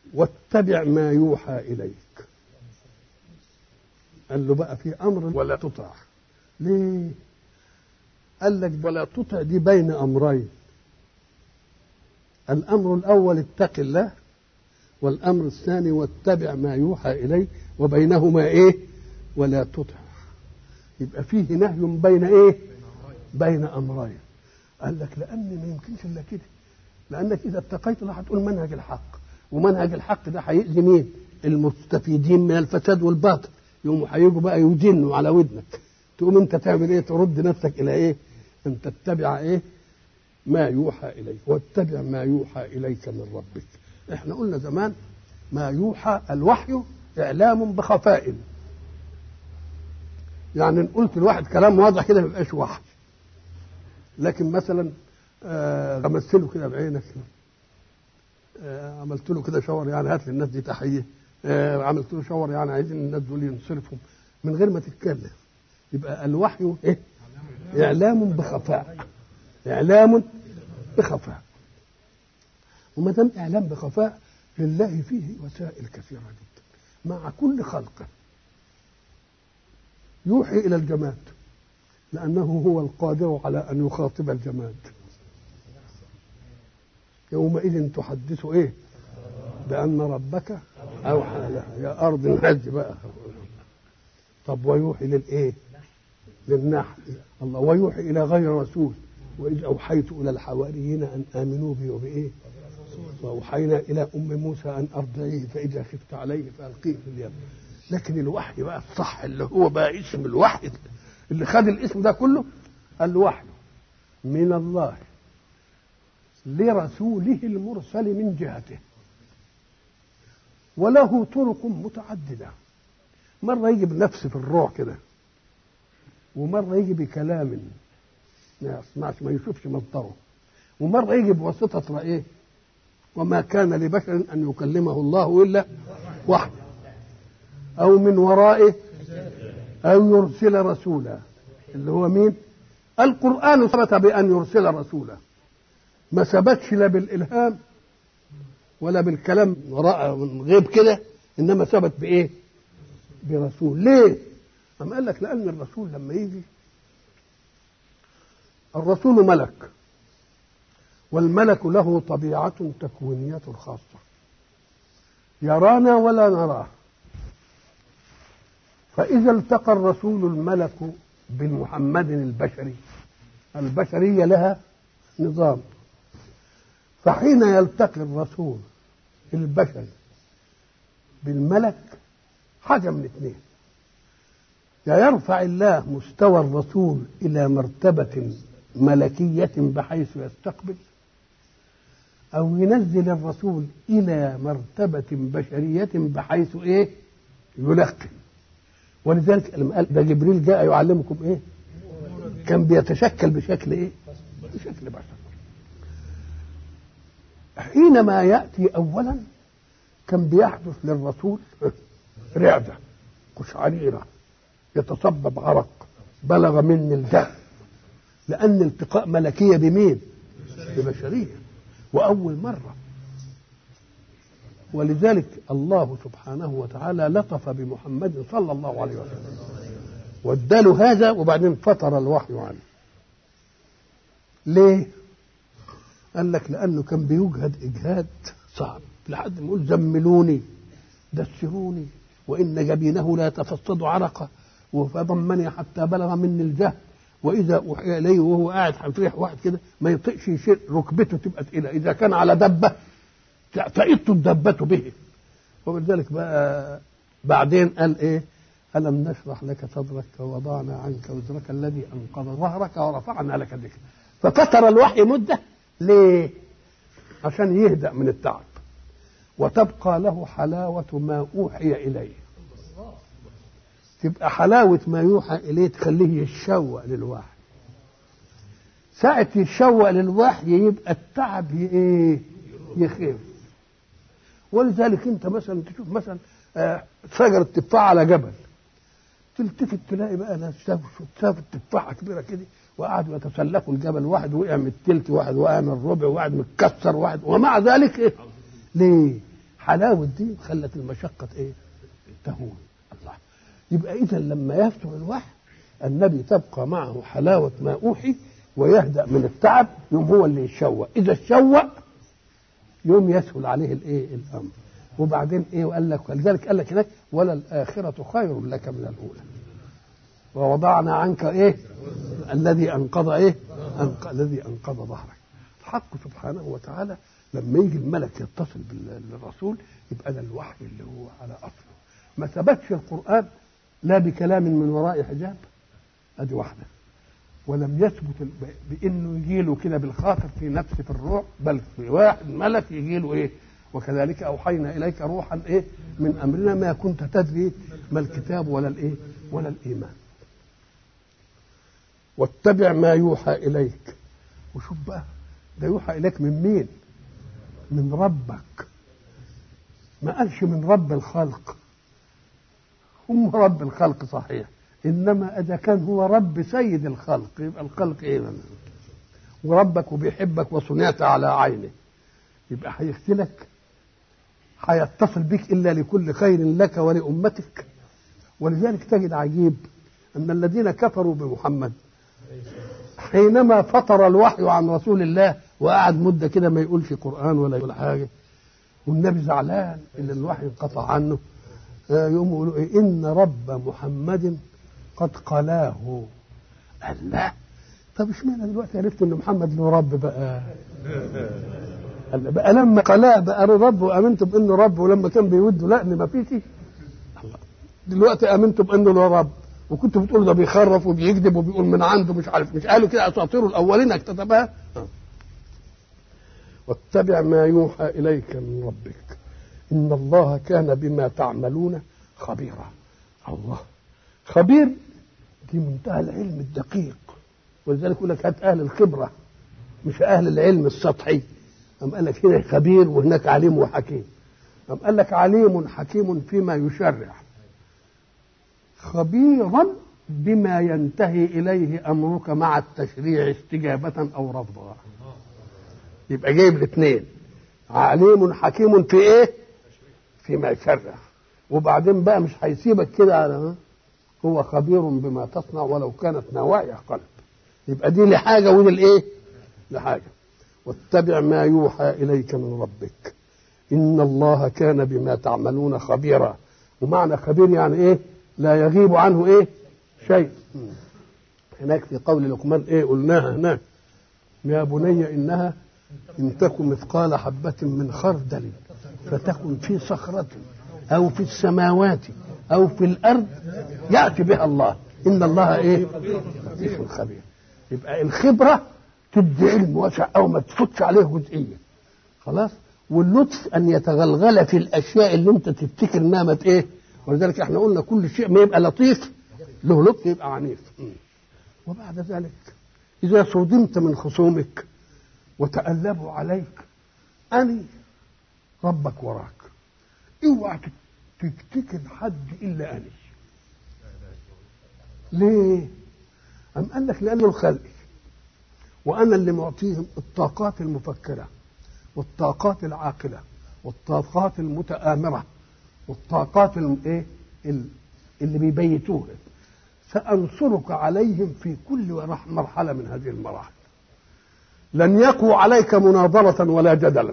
واتبع ما يوحى إليك قال له بقى في أمر ولا تطع ليه قال لك ولا تطع دي بين أمرين الأمر الأول اتق الله والأمر الثاني واتبع ما يوحى إليك وبينهما إيه ولا تطع يبقى فيه نهي بين إيه بين أمرين قال لك لأن ما يمكنش إلا كده لأنك إذا اتقيت الله هتقول منهج الحق ومنهج الحق ده هيأذي مين المستفيدين من الفساد والباطل يقوموا هيجوا بقى يجنوا على ودنك تقوم انت تعمل ايه ترد نفسك الى ايه ان تتبع ايه ما يوحى اليك واتبع ما يوحى اليك من ربك احنا قلنا زمان ما يوحى الوحي اعلام بخفاء يعني قلت الواحد كلام واضح كده ما يبقاش وحي لكن مثلا آه غمست له كده بعينك آه عملت له كده شاور يعني هات للناس دي تحيه آه عملت له شاور يعني عايزين الناس دول ينصرفهم من غير ما تتكلم يبقى الوحي ايه اعلام بخفاء اعلام بخفاء وما دام اعلام بخفاء لله فيه وسائل كثيره جدا مع كل خلقه يوحي الى الجماد لانه هو القادر على ان يخاطب الجماد يومئذ تحدث ايه بان ربك اوحى لها يا ارض انهج بقى طب ويوحي للايه للنحل الله ويوحي الى غير رسول واذ اوحيت الى الحواريين ان امنوا بي وبايه واوحينا الى ام موسى ان ارضعيه فاذا خفت عليه فالقيه في اليم لكن الوحي بقى الصح اللي هو بقى اسم الوحي اللي خد الاسم ده كله الوحي من الله لرسوله المرسل من جهته وله طرق متعدده مره يجي بنفس في الروح كده ومره يجي بكلام ما يسمعش ما يشوفش مصدره ومره يجي بواسطه رأيه وما كان لبشر ان يكلمه الله الا وحده او من ورائه او يرسل رسولا اللي هو مين القران ثبت بان يرسل رسولا ما ثبتش لا بالالهام ولا بالكلام وراء من غيب كده انما ثبت بايه برسول ليه أم قال لك لأن الرسول لما يجي الرسول ملك والملك له طبيعة تكوينية خاصة يرانا ولا نراه فإذا التقى الرسول الملك بمحمد البشري البشرية لها نظام فحين يلتقي الرسول البشري بالملك حاجة من اثنين يا يرفع الله مستوى الرسول إلى مرتبة ملكية بحيث يستقبل أو ينزل الرسول إلى مرتبة بشرية بحيث إيه يلقن ولذلك لما قال ده جبريل جاء يعلمكم إيه كان بيتشكل بشكل إيه بشكل بشر حينما يأتي أولا كان بيحدث للرسول رعدة قشعريرة يتصبب عرق بلغ مني الجهل لأن التقاء ملكية بمين؟ ببشرية وأول مرة ولذلك الله سبحانه وتعالى لطف بمحمد صلى الله عليه وسلم واداله هذا وبعدين فطر الوحي عنه ليه؟ قال لك لأنه كان بيجهد إجهاد صعب لحد ما يقول زملوني دسروني وإن جبينه لا يتفصد عرقه فضمني حتى بلغ مني الجهل واذا اوحي اليه وهو قاعد هيطيح واحد كده ما يطيقش يشيل ركبته تبقى تقيله اذا كان على دبه تئت الدبه به وبذلك بقى بعدين قال ايه الم نشرح لك صدرك ووضعنا عنك وزرك الذي انقض ظهرك ورفعنا لك ذكرك ففتر الوحي مده ليه عشان يهدأ من التعب وتبقى له حلاوة ما أوحي إليه تبقى حلاوة ما يوحى إليه تخليه يتشوق للوحي ساعة يتشوق للوحي يبقى التعب ايه يخف ولذلك انت مثلا تشوف مثلا شجرة تفاح على جبل تلتفت تلاقي بقى ناس شافوا تفاحة كبيرة كده وقعدوا يتسلقوا الجبل واحد وقع من التلت واحد وقع من الربع واحد متكسر واحد ومع ذلك ايه ليه حلاوة دي خلت المشقة ايه تهون الله يبقى اذا لما يفتر الوحي النبي تبقى معه حلاوة ما أوحي ويهدأ من التعب يوم هو اللي يتشوق إذا اتشوق يوم يسهل عليه الايه الامر وبعدين ايه وقال لك ولذلك قال لك هناك ولا الاخره خير لك من الاولى ووضعنا عنك ايه الذي انقض ايه أنق... الذي انقض ظهرك الحق سبحانه وتعالى لما يجي الملك يتصل بالرسول يبقى ده الوحي اللي هو على اصله ما ثبتش القران لا بكلام من وراء حجاب ادي واحده ولم يثبت بانه يجي له كده بالخاطر في نفس في الروح بل في واحد ملك يجي له ايه وكذلك اوحينا اليك روحا ايه من امرنا ما كنت تدري ما الكتاب ولا الايه ولا الايمان واتبع ما يوحى اليك وشوف بقى ده يوحى اليك من مين من ربك ما قالش من رب الخلق هم رب الخلق صحيح انما اذا كان هو رب سيد الخلق يبقى الخلق ايه وربك وبيحبك وصنعت على عينه يبقى هيختلك هيتصل بك الا لكل خير لك ولامتك ولذلك تجد عجيب ان الذين كفروا بمحمد حينما فطر الوحي عن رسول الله وقعد مده كده ما يقولش قران ولا يقول حاجه والنبي زعلان ان الوحي انقطع عنه يقوم يقولوا إيه ان رب محمد قد قلاه قال لا طب اشمعنى دلوقتي عرفت ان محمد له رب بقى قال بقى لما قلاه بقى له رب وامنت بانه رب ولما كان بيود لا ان ما فيش الله دلوقتي امنت بانه له رب وكنت بتقول ده بيخرف وبيكذب وبيقول من عنده مش عارف مش قالوا كده اساطير الاولين اكتتبها واتبع ما يوحى اليك من ربك ان الله كان بما تعملون خبيرا الله خبير دي منتهى العلم الدقيق ولذلك يقول لك هات اهل الخبره مش اهل العلم السطحي أم قال لك هنا خبير وهناك عليم وحكيم أم قال لك عليم حكيم فيما يشرع خبيرا بما ينتهي إليه أمرك مع التشريع استجابة أو رفضا يبقى جايب الاثنين عليم حكيم في ايه فيما يشرع وبعدين بقى مش هيسيبك كده على هو خبير بما تصنع ولو كانت نوايا قلب يبقى دي لحاجة ودي لإيه لحاجة واتبع ما يوحى إليك من ربك إن الله كان بما تعملون خبيرا ومعنى خبير يعني إيه لا يغيب عنه إيه شيء هناك في قول لقمان إيه قلناها هناك يا بني إنها إن تكن مثقال حبة من خردل فتكن في صخرة أو في السماوات أو في الأرض يأتي بها الله إن الله إيه لطيف خبير يبقى الخبرة تدي علم واسع أو ما تفوتش عليه جزئية خلاص واللطف أن يتغلغل في الأشياء اللي أنت تفتكر إنها مت إيه ولذلك احنا قلنا كل شيء ما يبقى لطيف له لطف يبقى عنيف وبعد ذلك إذا صدمت من خصومك وتألبوا عليك أني ربك وراك اوعى تفتكر حد إلا أني ليه؟ أم قال لك لأنه الخلق وأنا اللي معطيهم الطاقات المفكرة والطاقات العاقلة والطاقات المتآمرة والطاقات الايه اللي بيبيتوها سأنصرك عليهم في كل مرحلة من هذه المراحل لن يقوى عليك مناظرة ولا جدلا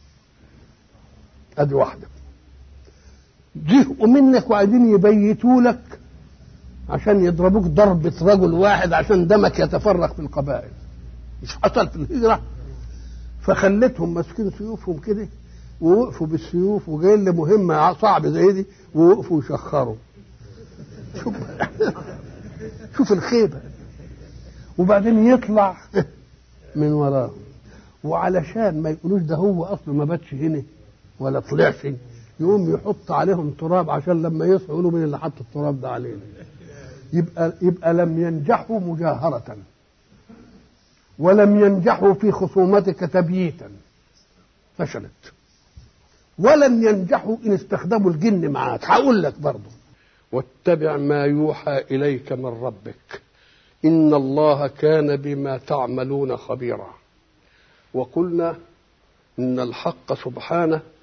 ادي واحدة جهوا منك وعايزين يبيتوا لك عشان يضربوك ضربة رجل واحد عشان دمك يتفرق في القبائل مش حصل في الهجرة فخلتهم ماسكين سيوفهم كده ووقفوا بالسيوف وجايين لمهمة صعبة زي دي ووقفوا يشخروا شوف شوف الخيبة وبعدين يطلع من وراه وعلشان ما يقولوش ده هو اصله ما باتش هنا ولا طلعش يقوم يحط عليهم تراب عشان لما يصحوا يقولوا مين اللي حط التراب ده علينا يبقى يبقى لم ينجحوا مجاهرة ولم ينجحوا في خصومتك تبييتا فشلت ولن ينجحوا ان استخدموا الجن معاك هقول لك برضه واتبع ما يوحى اليك من ربك ان الله كان بما تعملون خبيرا وقلنا ان الحق سبحانه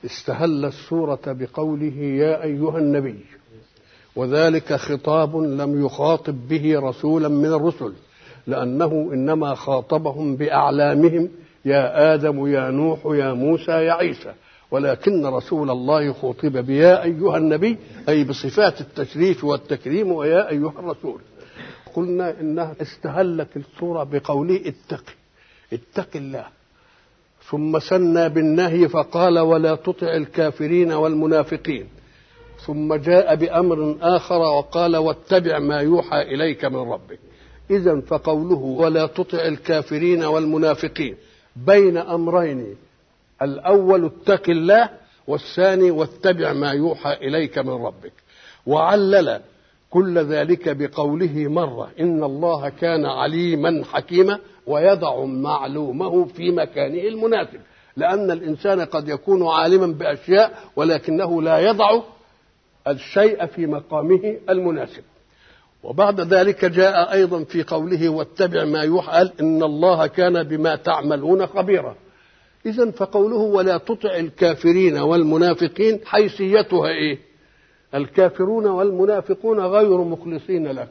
استهل السورة بقوله يا أيها النبي وذلك خطاب لم يخاطب به رسولا من الرسل لأنه إنما خاطبهم بأعلامهم يا آدم يا نوح يا موسى يا عيسى ولكن رسول الله خاطب بيا أيها النبي أي بصفات التشريف والتكريم ويا أيها الرسول قلنا إنها استهلت السورة بقوله اتق اتق الله ثم سنى بالنهي فقال ولا تطع الكافرين والمنافقين ثم جاء بأمر آخر وقال واتبع ما يوحى إليك من ربك إذا فقوله ولا تطع الكافرين والمنافقين بين أمرين الأول اتق الله والثاني واتبع ما يوحى إليك من ربك وعلل كل ذلك بقوله مرة إن الله كان عليما حكيما ويضع معلومه في مكانه المناسب لأن الإنسان قد يكون عالما بأشياء ولكنه لا يضع الشيء في مقامه المناسب وبعد ذلك جاء أيضا في قوله واتبع ما يوحى إن الله كان بما تعملون خبيرا إذا فقوله ولا تطع الكافرين والمنافقين حيثيتها إيه الكافرون والمنافقون غير مخلصين لك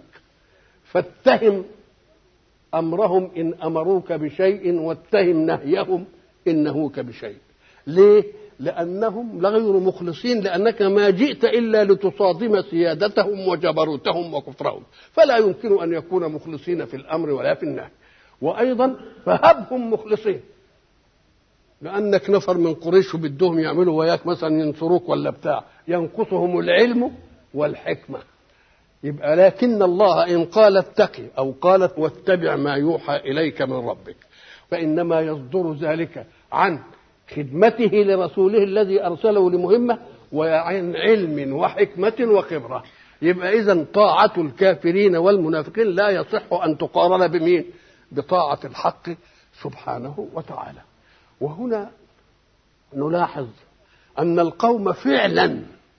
فاتهم امرهم ان امروك بشيء واتهم نهيهم ان نهوك بشيء ليه لانهم غير مخلصين لانك ما جئت الا لتصادم سيادتهم وجبروتهم وكفرهم فلا يمكن ان يكونوا مخلصين في الامر ولا في النهي وايضا فهبهم مخلصين لانك نفر من قريش وبدهم يعملوا وياك مثلا ينصروك ولا بتاع ينقصهم العلم والحكمه يبقى لكن الله ان قال اتقي او قالت واتبع ما يوحى اليك من ربك فانما يصدر ذلك عن خدمته لرسوله الذي ارسله لمهمه وعن علم وحكمه وخبره يبقى اذا طاعه الكافرين والمنافقين لا يصح ان تقارن بمين بطاعه الحق سبحانه وتعالى وهنا نلاحظ ان القوم فعلا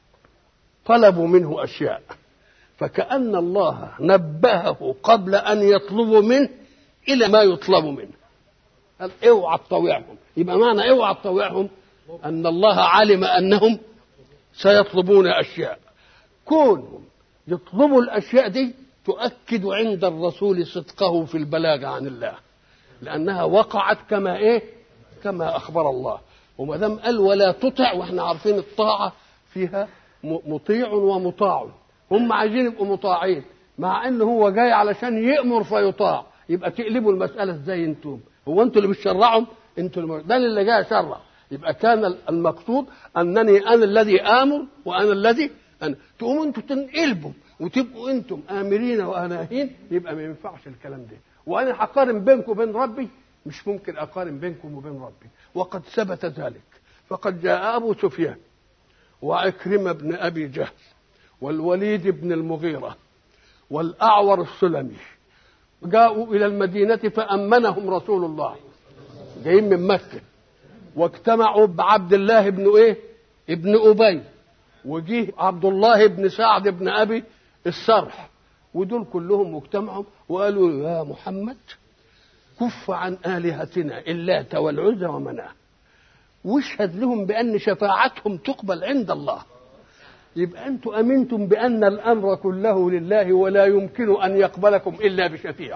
طلبوا منه اشياء فكأن الله نبهه قبل أن يطلبوا منه إلى ما يطلب منه قال اوعى تطوعهم يبقى معنى اوعى تطوعهم أن الله علم أنهم سيطلبون أشياء كونهم يطلبوا الأشياء دي تؤكد عند الرسول صدقه في البلاغ عن الله لأنها وقعت كما إيه كما أخبر الله وما دام قال ولا تطع واحنا عارفين الطاعة فيها مطيع ومطاع هم عايزين يبقوا مطاعين مع ان هو جاي علشان يامر فيطاع يبقى تقلبوا المساله ازاي انتم هو انتوا اللي بتشرعهم انتوا اللي ده اللي جاي اشرع يبقى كان المقصود انني انا الذي امر وانا الذي انا تقوموا انتوا تنقلبوا وتبقوا انتم امرين واناهين يبقى ما ينفعش الكلام ده وانا هقارن بينكم وبين ربي مش ممكن اقارن بينكم وبين ربي وقد ثبت ذلك فقد جاء ابو سفيان وعكرمه بن ابي جهل والوليد بن المغيرة والأعور السلمي جاءوا إلى المدينة فأمنهم رسول الله جايين من مكة واجتمعوا بعبد الله بن إيه ابن أبي وجيه عبد الله بن سعد بن أبي السرح ودول كلهم مجتمعوا وقالوا يا محمد كف عن آلهتنا اللات والعزى ومناه واشهد لهم بأن شفاعتهم تقبل عند الله يبقى انتم امنتم بان الامر كله لله ولا يمكن ان يقبلكم الا بشفيع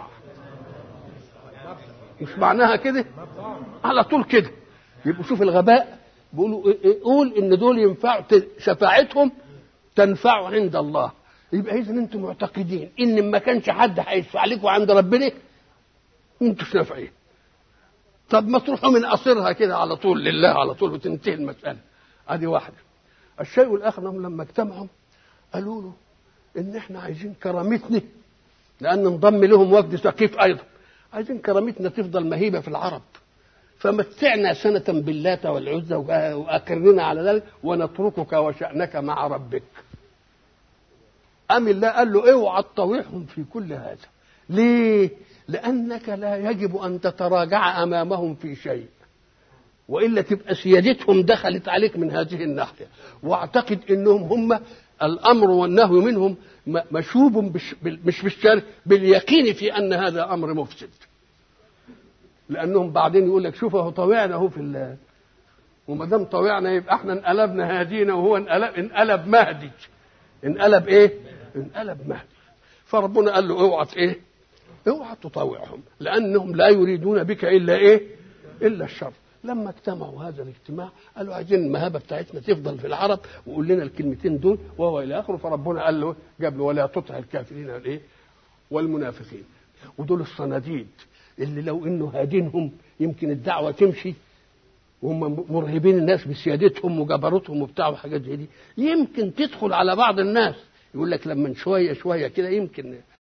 مش معناها كده على طول كده يبقوا شوف الغباء بيقولوا قول ان دول ينفع شفاعتهم تنفع عند الله يبقى اذا انتم معتقدين ان ما كانش حد هيشفع لكم عند ربنا انتوا نافعين طب ما تروحوا من قصرها كده على طول لله على طول وتنتهي المساله ادي واحده الشيء الاخر انهم لما اجتمعوا قالوا له ان احنا عايزين كرامتنا لان انضم لهم وفد ثقيف ايضا عايزين كرامتنا تفضل مهيبه في العرب فمتعنا سنة باللات والعزى وأكرنا على ذلك ونتركك وشأنك مع ربك أم الله قال له اوعى تطوعهم في كل هذا ليه؟ لأنك لا يجب أن تتراجع أمامهم في شيء والا تبقى سيادتهم دخلت عليك من هذه الناحيه واعتقد انهم هم الامر والنهي منهم مشوب مش بالشر باليقين في ان هذا امر مفسد لانهم بعدين يقول لك شوف اهو طوعنا اهو في وما دام طوعنا يبقى احنا انقلبنا هادينا وهو انقلب انقلب مهدي انقلب ايه؟ انقلب مهدي فربنا قال له اوعى ايه؟ اوعى تطاوعهم لانهم لا يريدون بك الا ايه؟ الا الشر لما اجتمعوا هذا الاجتماع قالوا عايزين المهابه بتاعتنا تفضل في العرب وقول لنا الكلمتين دول وهو الى اخره فربنا قال له جاب له ولا تطع الكافرين الايه؟ والمنافقين ودول الصناديد اللي لو انه هادينهم يمكن الدعوه تمشي وهم مرهبين الناس بسيادتهم وجبروتهم وبتاع وحاجات زي دي يمكن تدخل على بعض الناس يقول لك لما شويه شويه كده يمكن